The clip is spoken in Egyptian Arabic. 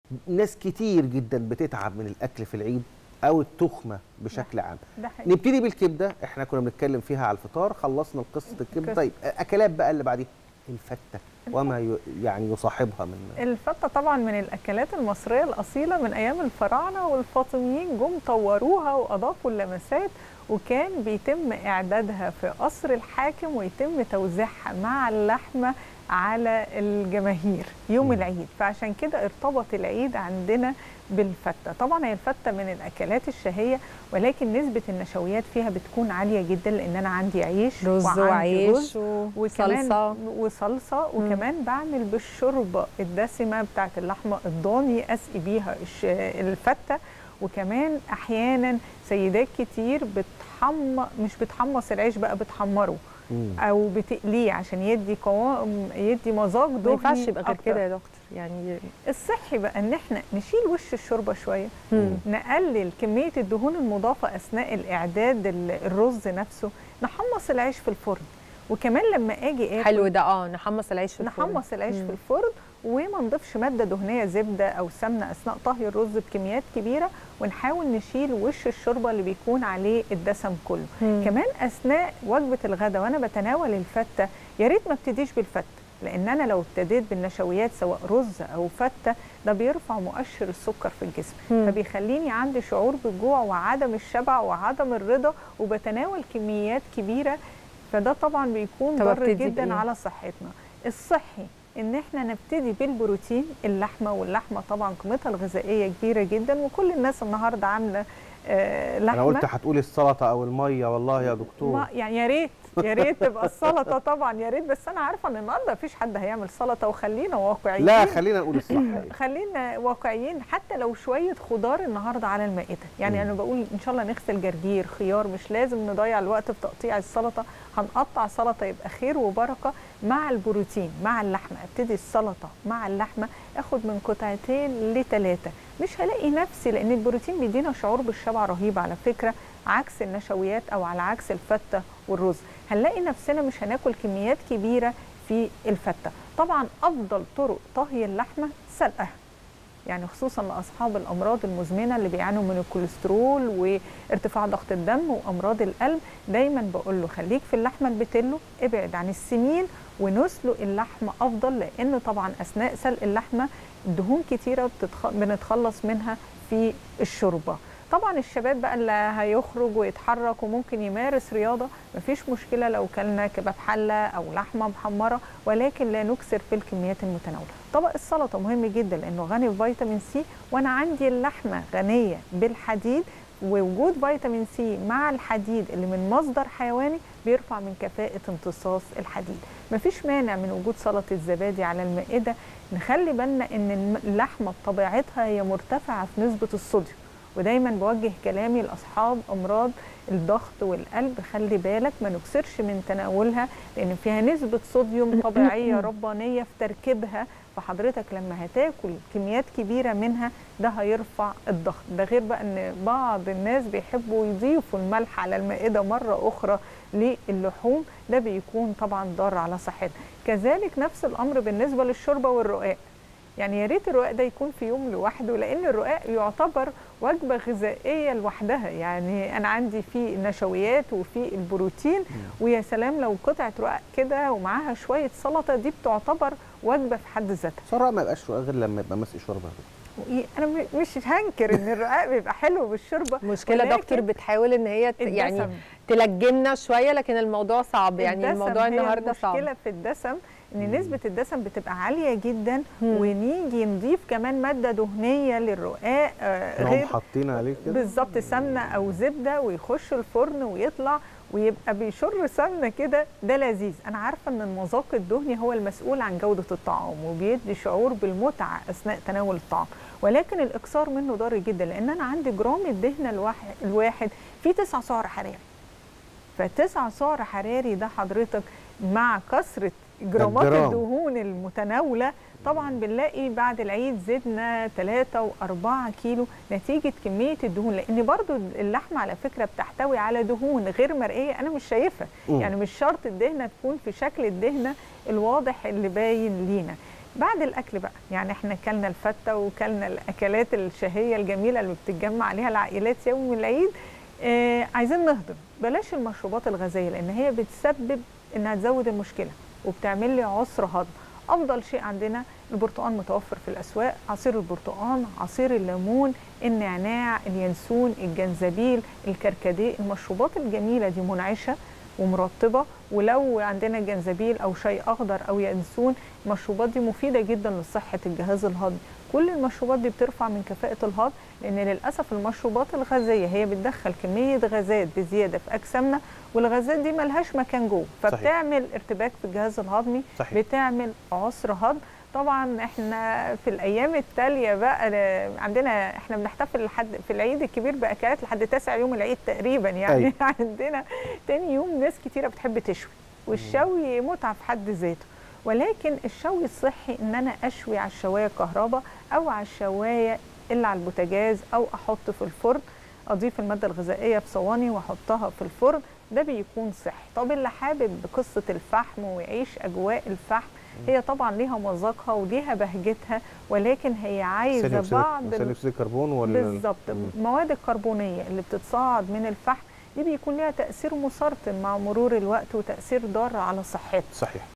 ناس كتير جدا بتتعب من الاكل في العيد او التخمه بشكل عام ده حقيقي نبتدي بالكبده احنا كنا بنتكلم فيها على الفطار خلصنا قصه الكبده القصة. طيب اكلات بقى اللي بعديها الفته وما ي- يعني يصاحبها من الفتة طبعا من الأكلات المصرية الأصيلة من أيام الفراعنة والفاطميين جم طوروها وأضافوا اللمسات وكان بيتم إعدادها في قصر الحاكم ويتم توزيعها مع اللحمة على الجماهير يوم مم. العيد فعشان كده ارتبط العيد عندنا بالفتة طبعا هي الفتة من الأكلات الشهية ولكن نسبة النشويات فيها بتكون عالية جدا لأن أنا عندي عيش رز وعندي وعيش رز وكمان وصلصه وصلصه وكمان بعمل بالشوربه الدسمه بتاعت اللحمه الضاني اسقي بيها الش- الفته وكمان احيانا سيدات كتير بتحمر مش بتحمص العيش بقى بتحمره مم. او بتقليه عشان يدي قوام يدي مذاق ما دهني ينفعش يبقى غير أكتر. كده يا دكتور يعني الصحي بقى ان احنا نشيل وش الشوربه شويه مم. نقلل كميه الدهون المضافه اثناء الاعداد ال- الرز نفسه نحمص العيش في الفرن وكمان لما اجي اكل حلو ده اه نحمص العيش في الفرن. نحمص العيش مم. في الفرن وما نضيفش ماده دهنيه زبده او سمنه اثناء طهي الرز بكميات كبيره ونحاول نشيل وش الشوربه اللي بيكون عليه الدسم كله مم. كمان اثناء وجبه الغداء وانا بتناول الفته يا ريت ما ابتديش بالفته لان انا لو ابتديت بالنشويات سواء رز او فته ده بيرفع مؤشر السكر في الجسم مم. فبيخليني عندي شعور بالجوع وعدم الشبع وعدم الرضا وبتناول كميات كبيره فده طبعا بيكون طب ضار أبتدي جدا بإيه؟ على صحتنا الصحي ان احنا نبتدي بالبروتين اللحمه واللحمه طبعا قيمتها الغذائيه كبيره جدا وكل الناس النهارده عامله آه لحمه انا قلت هتقولي السلطه او الميه والله يا دكتور ما يعني يا ريت يا ريت تبقى السلطه طبعا يا ريت بس انا عارفه ان النهارده مفيش حد هيعمل سلطه وخلينا واقعيين لا خلينا نقول الصح إيه. خلينا واقعيين حتى لو شويه خضار النهارده على المائده يعني مم. انا بقول ان شاء الله نغسل جرجير خيار مش لازم نضيع الوقت في تقطيع السلطه هنقطع سلطه يبقى خير وبركه مع البروتين مع اللحمه ابتدي السلطه مع اللحمه اخد من قطعتين لثلاثه مش هلاقي نفسي لان البروتين بيدينا شعور بالشبع رهيب على فكره عكس النشويات او على عكس الفته والرز هنلاقي نفسنا مش هناكل كميات كبيره في الفته طبعا افضل طرق طهي اللحمه سلقها يعني خصوصا لاصحاب الامراض المزمنه اللي بيعانوا من الكوليسترول وارتفاع ضغط الدم وامراض القلب دايما بقول له خليك في اللحمه البتلو ابعد عن السمين ونسلق اللحمه افضل لان طبعا اثناء سلق اللحمه دهون كتيره بتتخ... بنتخلص منها في الشوربه طبعا الشباب بقى اللي هيخرج ويتحرك وممكن يمارس رياضه مفيش مشكله لو كلنا كباب حله او لحمه محمره ولكن لا نكسر في الكميات المتناوله طبق السلطه مهم جدا لانه غني بفيتامين سي وانا عندي اللحمه غنيه بالحديد ووجود فيتامين سي مع الحديد اللي من مصدر حيواني بيرفع من كفاءة امتصاص الحديد مفيش مانع من وجود سلطة الزبادي على المائدة نخلي بالنا ان اللحمة بطبيعتها هي مرتفعة في نسبة الصوديوم ودايما بوجه كلامي لاصحاب امراض الضغط والقلب خلي بالك ما نكسرش من تناولها لان فيها نسبه صوديوم طبيعيه ربانيه في تركيبها فحضرتك لما هتاكل كميات كبيره منها ده هيرفع الضغط ده غير بقى ان بعض الناس بيحبوا يضيفوا الملح على المائده مره اخرى للحوم ده بيكون طبعا ضار على صحتنا كذلك نفس الامر بالنسبه للشوربه والرقاق يعني يا ريت الرقاق ده يكون في يوم لوحده لان الرقاق يعتبر وجبه غذائيه لوحدها يعني انا عندي فيه النشويات وفي البروتين ويا سلام لو قطعه رقاق كده ومعاها شويه سلطه دي بتعتبر وجبه في حد ذاتها سراء ما يبقاش غير لما يبقى مسقي شوربه انا مش هنكر ان الرقاق بيبقى حلو بالشوربه مشكله دكتور بتحاول ان هي يعني الدسم. تلجمنا شويه لكن الموضوع صعب يعني الموضوع النهارده صعب المشكله في الدسم ان نسبه الدسم بتبقى عاليه جدا ونيجي نضيف كمان ماده دهنيه للرقاق آه غير حاطين عليه كده بالظبط سمنه او زبده ويخش الفرن ويطلع ويبقى بيشر سمنه كده ده لذيذ انا عارفه ان المذاق الدهني هو المسؤول عن جوده الطعام وبيدي شعور بالمتعه اثناء تناول الطعام ولكن الاكثار منه ضار جدا لان انا عندي جرام الدهنه الواحد, الواحد فيه 9 سعر حراري فتسع سعر حراري ده حضرتك مع كثره جرامات الدهون المتناوله طبعا بنلاقي بعد العيد زدنا 3 و4 كيلو نتيجه كميه الدهون لان برضو اللحمه على فكره بتحتوي على دهون غير مرئيه انا مش شايفها يعني مش شرط الدهنه تكون في شكل الدهنه الواضح اللي باين لينا بعد الاكل بقى يعني احنا كلنا الفته وكلنا الاكلات الشهيه الجميله اللي بتتجمع عليها العائلات يوم العيد آه عايزين نهضم بلاش المشروبات الغازيه لان هي بتسبب انها تزود المشكله وبتعمل لي عسر هضم افضل شيء عندنا البرتقال متوفر في الاسواق عصير البرتقال عصير الليمون النعناع اليانسون الجنزبيل الكركديه المشروبات الجميله دي منعشه ومرطبه ولو عندنا جنزبيل او شاي اخضر او ينسون المشروبات دي مفيده جدا لصحه الجهاز الهضمي كل المشروبات دي بترفع من كفاءه الهضم لان للاسف المشروبات الغازيه هي بتدخل كميه غازات بزياده في اجسامنا والغازات دي ملهاش مكان جوه فبتعمل صحيح. ارتباك في الجهاز الهضمي صحيح. بتعمل عسر هضم طبعا احنا في الايام التاليه بقى عندنا احنا بنحتفل لحد في العيد الكبير باكلات لحد تاسع يوم العيد تقريبا يعني أي. عندنا تاني يوم ناس كتيره بتحب تشوي والشوي متعه في حد ذاته ولكن الشوي الصحي ان انا اشوي على الشوايه الكهرباء او على الشوايه اللي على البوتاجاز او احط في الفرن اضيف الماده الغذائيه في صواني واحطها في الفرن ده بيكون صحي طب اللي حابب قصه الفحم ويعيش اجواء الفحم هي طبعا ليها مذاقها وليها بهجتها ولكن هي عايزه بعض ثاني اكسيد الكربون ولا بالظبط المواد الكربونيه اللي بتتصاعد من الفحم دي بيكون لها تاثير مسرطن مع مرور الوقت وتاثير ضار على صحتنا صحيح